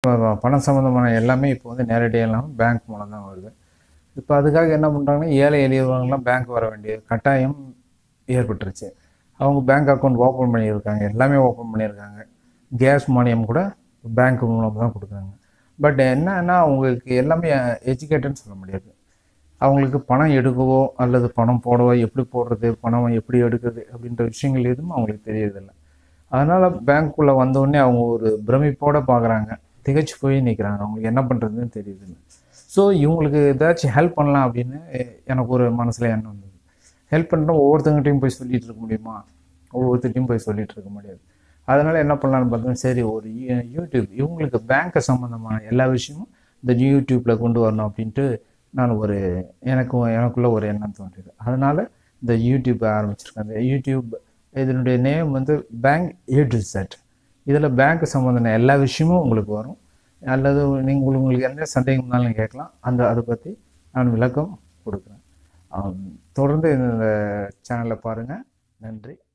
பணம் சம்மந்தமான எல்லாமே இப்போ வந்து நேரடியாக இல்லாமல் பேங்க் மூலம் தான் வருது இப்போ அதுக்காக என்ன பண்ணுறாங்கன்னா ஏழை எளியவங்களாம் பேங்க் வர வேண்டிய கட்டாயம் ஏற்பட்டுருச்சு அவங்க பேங்க் அக்கௌண்ட் ஓப்பன் பண்ணியிருக்காங்க எல்லாமே ஓப்பன் பண்ணியிருக்காங்க கேஸ் மானியம் கூட பேங்க் மூலம் தான் கொடுக்குறாங்க பட் என்னன்னா அவங்களுக்கு எல்லாமே எஜுகேட்டட்னு சொல்ல முடியாது அவங்களுக்கு பணம் எடுக்கவோ அல்லது பணம் போடவோ எப்படி போடுறது பணம் எப்படி எடுக்கிறது அப்படின்ற விஷயங்கள் எதுவும் அவங்களுக்கு தெரியறதில்ல அதனால் பேங்க்குள்ளே வந்தோடனே அவங்க ஒரு பிரமிப்போட பார்க்குறாங்க திகைச்சு போய் நிற்கிறாங்க அவங்களுக்கு என்ன பண்ணுறதுன்னு தெரியுதுல்ல ஸோ இவங்களுக்கு ஏதாச்சும் ஹெல்ப் பண்ணலாம் அப்படின்னு எனக்கு ஒரு மனசில் எண்ணம் வந்தது ஹெல்ப் பண்ணுறோம் ஒவ்வொருத்தங்கிட்டையும் போய் சொல்லிட்டு இருக்க முடியுமா ஒவ்வொருத்தட்டையும் போய் சொல்லிட்டு இருக்க முடியாது அதனால் என்ன பண்ணலான்னு பார்த்தோம் சரி ஒரு யூ- யூடியூப் இவங்களுக்கு பேங்க்கை சம்மந்தமான எல்லா விஷயமும் இந்த யூடியூப்பில் கொண்டு வரணும் அப்படின்ட்டு நான் ஒரு எனக்கு எனக்குள்ள ஒரு எண்ணம் தோன்றியது அதனால் இந்த யூடியூப் ஆரம்பிச்சிருக்கேன் அந்த யூடியூப் இதனுடைய நேம் வந்து பேங்க் ஏ டு செட் இதில் பேங்க் சம்மந்தமான எல்லா விஷயமும் உங்களுக்கு வரும் அல்லது நீங்கள் உங்களுக்கு என்ன சந்தேகம் இருந்தாலும் கேட்கலாம் அந்த அதை பற்றி நான் விளக்கம் கொடுக்குறேன் ஆம், தொடர்ந்து இந்த சேனலை பாருங்கள் நன்றி